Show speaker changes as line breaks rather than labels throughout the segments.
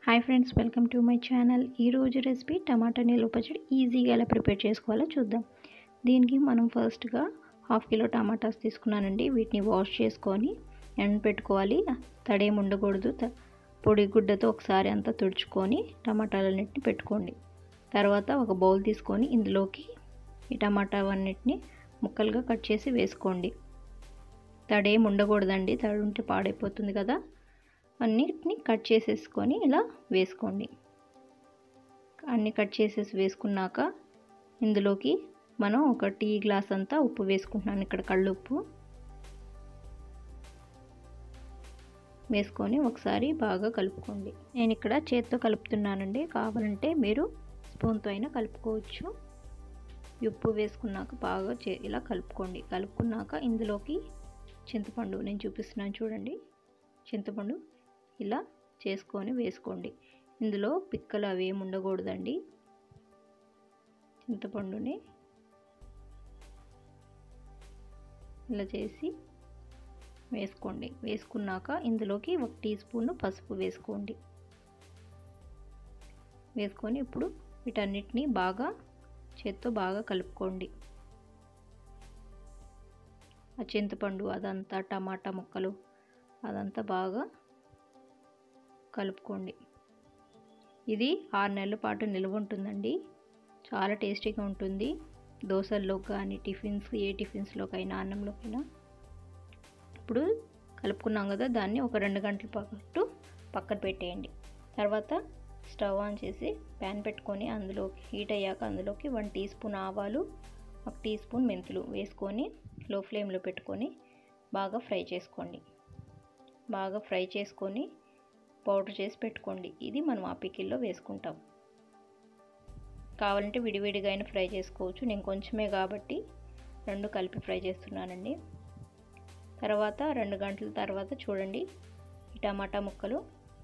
hi friends welcome to my channel ఈరోజు recipe టమాటా నిల్వ పచ్చడి ఈజీగా ఎలా ప్రిపేర్ చేసుకోవాలో చూద్దాం దీనికి మనం ఫస్ట్గా హాఫ్ కిలో టమాటాస్ తీసుకున్నానండి వీటిని వాష్ చేసుకొని ఎండ పెట్టుకోవాలి తడేం ఉండకూడదు త- పొడి గుడ్డతో ఒకసారి అంతా తుడుచుకొని టమాటాలన్నిటిని పెట్టుకోండి తర్వాత ఒక బౌల్ తీసుకొని ఇందులోకి ఈ టమాటా అన్నిటిని ముక్కలుగా కట్ చేసి వేసుకోండి తడేం ఉండకూడదండి తడి ఉంటే పాడైపోతుంది కదా అన్నిటిని కట్ చేసేసుకొని ఇలా వేసుకోండి అన్ని కట్ చేసేసి వేసుకున్నాక ఇందులోకి మనం ఒక టీ గ్లాస్ అంతా ఉప్పు వేసుకుంటున్నాను ఇక్కడ కళ్ళు ఉప్పు వేసుకొని ఒకసారి బాగా కలుపుకోండి నేను ఇక్కడ చేత్తో కలుపుతున్నానండి కావాలంటే మీరు స్పూన్తో అయినా కలుపుకోవచ్చు ఈ ఉప్పు వేసుకున్నాక బాగా చే ఇలా కలుపుకోండి కలుపుకున్నాక ఇందులోకి చింతపండు నేను చూపిస్తున్నాను చూడండి చింతపండు ఇలా చేసుకొని వేసుకోండి ఇందులో పిక్కలు అవి ఏమి ఉండకూడదండి చింతపండుని ఇలా చేసి వేసుకోండి వేసుకున్నాక ఇందులోకి ఒక టీ స్పూన్ పసుపు వేసుకోండి వేసుకొని ఇప్పుడు వీటన్నిటిని బాగా చేత్తో బాగా కలుపుకోండి ఆ చింతపండు అదంతా టమాటా ముక్కలు అదంతా బాగా కలుపుకోండి ఇది ఆరు నెలల పాటు నిల్వ ఉంటుందండి చాలా టేస్టీగా ఉంటుంది దోశల్లో కానీ టిఫిన్స్ ఏ టిఫిన్స్లోకైనా అన్నంలోకైనా ఇప్పుడు కలుపుకున్నాం కదా దాన్ని ఒక రెండు గంటల పాటు పక్కన పెట్టేయండి తర్వాత స్టవ్ ఆన్ చేసి ప్యాన్ పెట్టుకొని అందులోకి హీట్ అయ్యాక అందులోకి వన్ టీ స్పూన్ ఆవాలు ఒక టీ స్పూన్ మెంతులు వేసుకొని లో ఫ్లేమ్లో పెట్టుకొని బాగా ఫ్రై చేసుకోండి బాగా ఫ్రై చేసుకొని పౌడర్ చేసి పెట్టుకోండి ఇది మనం ఆ పికిల్లో వేసుకుంటాం కావాలంటే విడివిడిగా అయినా ఫ్రై చేసుకోవచ్చు నేను కొంచెమే కాబట్టి రెండు కలిపి ఫ్రై చేస్తున్నానండి తర్వాత రెండు గంటల తర్వాత చూడండి ఈ టమాటా ముక్కలు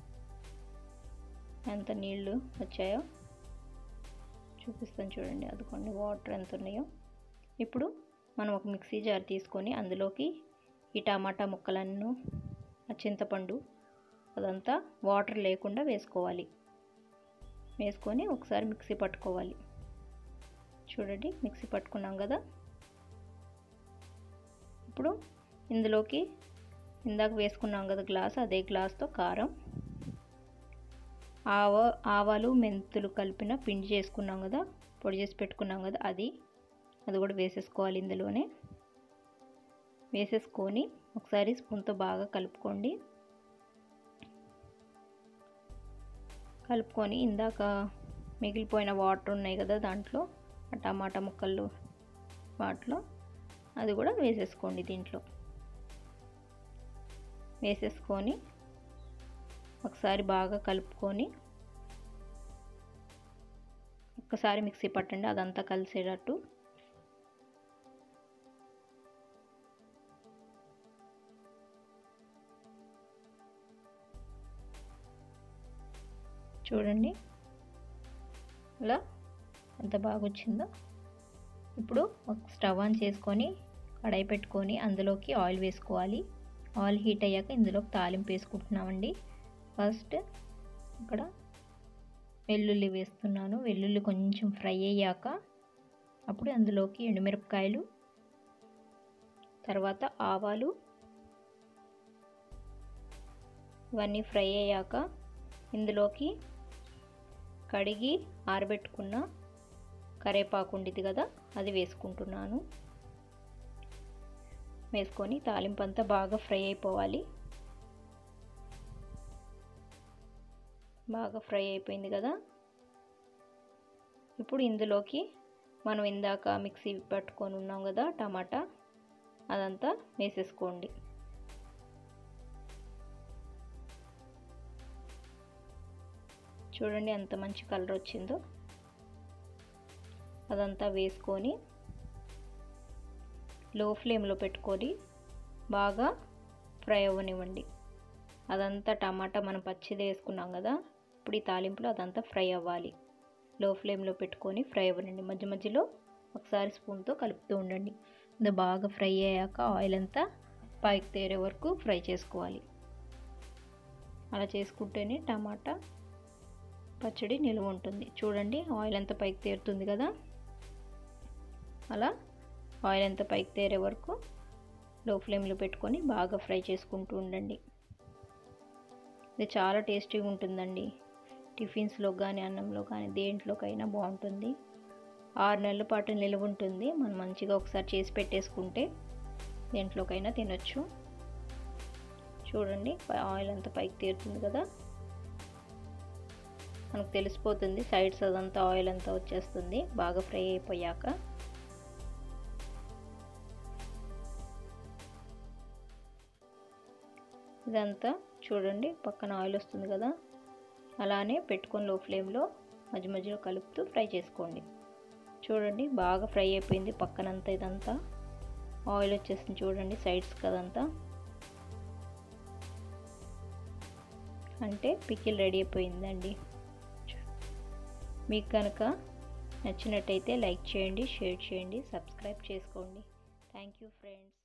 ఎంత నీళ్ళు వచ్చాయో చూపిస్తాను చూడండి అదిగోండి వాటర్ ఎంత ఉన్నాయో ఇప్పుడు మనం ఒక మిక్సీ జార్ తీసుకొని అందులోకి ఈ టమాటా ముక్కలను ఆ చింతపండు అదంతా వాటర్ లేకుండా వేసుకోవాలి వేసుకొని ఒకసారి మిక్సీ పట్టుకోవాలి చూడండి మిక్సీ పట్టుకున్నాం కదా ఇప్పుడు ఇందులోకి ఇందాక వేసుకున్నాం కదా గ్లాస్ అదే గ్లాస్తో కారం ఆవ ఆవాలు మెంతులు కలిపిన పిండి చేసుకున్నాం కదా పొడి చేసి పెట్టుకున్నాం కదా అది అది కూడా వేసేసుకోవాలి ఇందులోనే వేసేసుకొని ఒకసారి స్పూన్తో బాగా కలుపుకోండి కలుపుకొని ఇందాక మిగిలిపోయిన వాటర్ ఉన్నాయి కదా దాంట్లో ఆ టమాటా ముక్కలు వాటిలో అది కూడా వేసేసుకోండి దీంట్లో వేసేసుకొని ఒకసారి బాగా కలుపుకొని ఒక్కసారి మిక్సీ పట్టండి అదంతా కలిసేటట్టు చూడండి అలా ఎంత బాగా వచ్చిందో ఇప్పుడు ఒక స్టవ్ ఆన్ చేసుకొని కడాయి పెట్టుకొని అందులోకి ఆయిల్ వేసుకోవాలి ఆయిల్ హీట్ అయ్యాక ఇందులోకి తాలింపు వేసుకుంటున్నామండి ఫస్ట్ ఇక్కడ వెల్లుల్లి వేస్తున్నాను వెల్లుల్లి కొంచెం ఫ్రై అయ్యాక అప్పుడు అందులోకి ఎండుమిరపకాయలు తర్వాత ఆవాలు ఇవన్నీ ఫ్రై అయ్యాక ఇందులోకి కడిగి ఆరబెట్టుకున్న కరేపాకు ఉండిది కదా అది వేసుకుంటున్నాను వేసుకొని తాలింపు అంతా బాగా ఫ్రై అయిపోవాలి బాగా ఫ్రై అయిపోయింది కదా ఇప్పుడు ఇందులోకి మనం ఇందాక మిక్సీ పట్టుకొని ఉన్నాం కదా టమాటా అదంతా వేసేసుకోండి చూడండి ఎంత మంచి కలర్ వచ్చిందో అదంతా వేసుకొని లో ఫ్లేమ్లో పెట్టుకొని బాగా ఫ్రై అవ్వనివ్వండి అదంతా టమాటా మనం పచ్చిది వేసుకున్నాం కదా ఇప్పుడు ఈ తాలింపులో అదంతా ఫ్రై అవ్వాలి లో ఫ్లేమ్లో పెట్టుకొని ఫ్రై అవ్వనండి మధ్య మధ్యలో ఒకసారి స్పూన్తో కలుపుతూ ఉండండి ఇది బాగా ఫ్రై అయ్యాక ఆయిల్ అంతా పైకి తేరే వరకు ఫ్రై చేసుకోవాలి అలా చేసుకుంటేనే టమాటా పచ్చడి నిలువ ఉంటుంది చూడండి ఆయిల్ అంతా పైకి తేరుతుంది కదా అలా ఆయిల్ అంతా పైకి తేరే వరకు లో ఫ్లేమ్లో పెట్టుకొని బాగా ఫ్రై చేసుకుంటూ ఉండండి ఇది చాలా టేస్టీగా ఉంటుందండి టిఫిన్స్లో కానీ అన్నంలో కానీ దేంట్లోకైనా బాగుంటుంది ఆరు నెలల పాటు నిలువ ఉంటుంది మనం మంచిగా ఒకసారి చేసి పెట్టేసుకుంటే దేంట్లోకైనా తినొచ్చు చూడండి ఆయిల్ అంతా పైకి తీరుతుంది కదా మనకు తెలిసిపోతుంది సైడ్స్ అదంతా ఆయిల్ అంతా వచ్చేస్తుంది బాగా ఫ్రై అయిపోయాక ఇదంతా చూడండి పక్కన ఆయిల్ వస్తుంది కదా అలానే పెట్టుకొని లో ఫ్లేమ్లో మధ్య మధ్యలో కలుపుతూ ఫ్రై చేసుకోండి చూడండి బాగా ఫ్రై అయిపోయింది పక్కనంతా ఇదంతా ఆయిల్ వచ్చేసింది చూడండి సైడ్స్ కదంతా అంటే పికిల్ రెడీ అయిపోయిందండి మీకు కనుక నచ్చినట్టయితే లైక్ చేయండి షేర్ చేయండి సబ్స్క్రైబ్ చేసుకోండి థ్యాంక్ యూ ఫ్రెండ్స్